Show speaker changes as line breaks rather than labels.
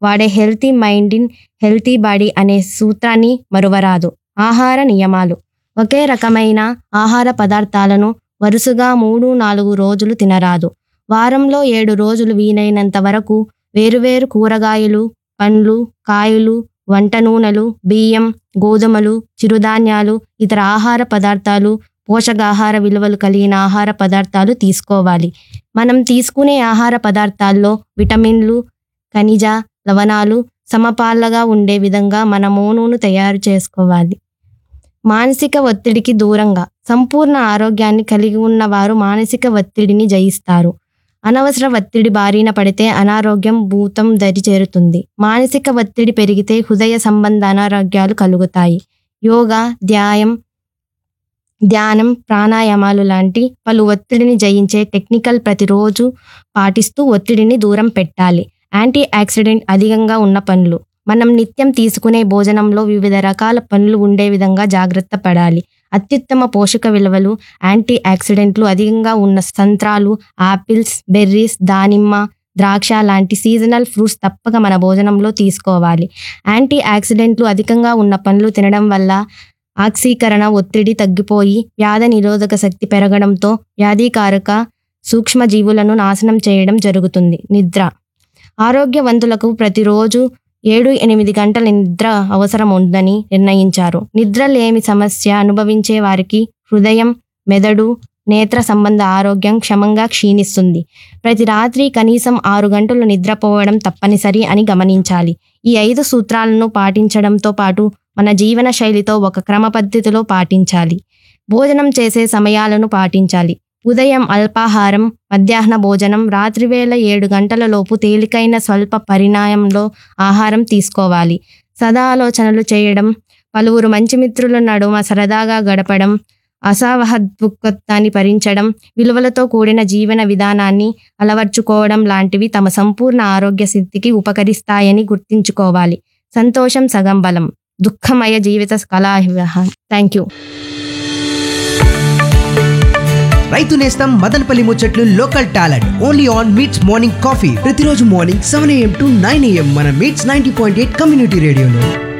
వాడే healthy mind in healthy body అనే సూత్రాన్ని మరువరాదు ఆహార నియమాలు ఒకే రకమైన ఆహార పదార్థాలను వరుసగా మూడు నాలుగు రోజులు తినరాదు వారంలో ఏడు రోజులు వీలైనంత వరకు వేరువేరు కూరగాయలు పండ్లు కాయలు వంట నూనెలు బియ్యం గోధుమలు చిరుధాన్యాలు ఇతర ఆహార పదార్థాలు పోషకాహార విలువలు కలిగిన ఆహార పదార్థాలు తీసుకోవాలి మనం తీసుకునే ఆహార పదార్థాల్లో విటమిన్లు ఖనిజ లవణాలు సమపాళ్ళగా ఉండే విధంగా మన మోనును తయారు చేసుకోవాలి మానసిక ఒత్తిడికి దూరంగా సంపూర్ణ ఆరోగ్యాన్ని కలిగి ఉన్న వారు మానసిక ఒత్తిడిని జయిస్తారు అనవసర ఒత్తిడి బారిన పడితే అనారోగ్యం భూతం దరి చేరుతుంది మానసిక ఒత్తిడి పెరిగితే హృదయ సంబంధ అనారోగ్యాలు కలుగుతాయి యోగా ధ్యాయం ధ్యానం ప్రాణాయామాలు లాంటి పలు ఒత్తిడిని జయించే టెక్నికల్ ప్రతిరోజు పాటిస్తూ ఒత్తిడిని దూరం పెట్టాలి యాంటీ ఆక్సిడెంట్ అధికంగా ఉన్న పనులు మనం నిత్యం తీసుకునే భోజనంలో వివిధ రకాల పనులు ఉండే విధంగా జాగ్రత్త పడాలి అత్యుత్తమ పోషక విలువలు యాంటీ ఆక్సిడెంట్లు అధికంగా ఉన్న సంత్రాలు ఆపిల్స్ బెర్రీస్ దానిమ్మ ద్రాక్ష లాంటి సీజనల్ ఫ్రూట్స్ తప్పక మన భోజనంలో తీసుకోవాలి యాంటీ ఆక్సిడెంట్లు అధికంగా ఉన్న పండ్లు తినడం వల్ల ఆక్సీకరణ ఒత్తిడి తగ్గిపోయి వ్యాధి నిరోధక శక్తి పెరగడంతో వ్యాధికారక సూక్ష్మజీవులను నాశనం చేయడం జరుగుతుంది నిద్ర ఆరోగ్యవంతులకు ప్రతిరోజు ఏడు ఎనిమిది గంటల నిద్ర అవసరం ఉందని నిర్ణయించారు నిద్ర లేమి సమస్య అనుభవించే వారికి హృదయం మెదడు నేత్ర సంబంధ ఆరోగ్యం క్షమంగా క్షీణిస్తుంది ప్రతి రాత్రి కనీసం ఆరు గంటలు నిద్రపోవడం తప్పనిసరి అని గమనించాలి ఈ ఐదు సూత్రాలను పాటించడంతో పాటు మన జీవన శైలితో ఒక క్రమ పద్ధతిలో పాటించాలి భోజనం చేసే సమయాలను పాటించాలి ఉదయం అల్పాహారం మధ్యాహ్న భోజనం రాత్రివేళ ఏడు గంటల లోపు తేలికైన స్వల్ప పరిణామంలో ఆహారం తీసుకోవాలి సదా ఆలోచనలు చేయడం పలువురు మంచి మిత్రుల నడుమ సరదాగా గడపడం అసహద్భుక్తాన్ని భరించడం విలువలతో కూడిన జీవన విధానాన్ని అలవర్చుకోవడం లాంటివి తమ సంపూర్ణ ఆరోగ్య స్థితికి ఉపకరిస్తాయని గుర్తుంచుకోవాలి సంతోషం సగం బలం దుఃఖమయ జీవిత కళా థ్యాంక్ యూ
రైతు నేస్తం మదనపల్లి ముచ్చట్లు local talent only on MITS morning coffee ప్రతిరోజు morning seven AM to nine AM మన MITS ninety point eight community రేడియోలో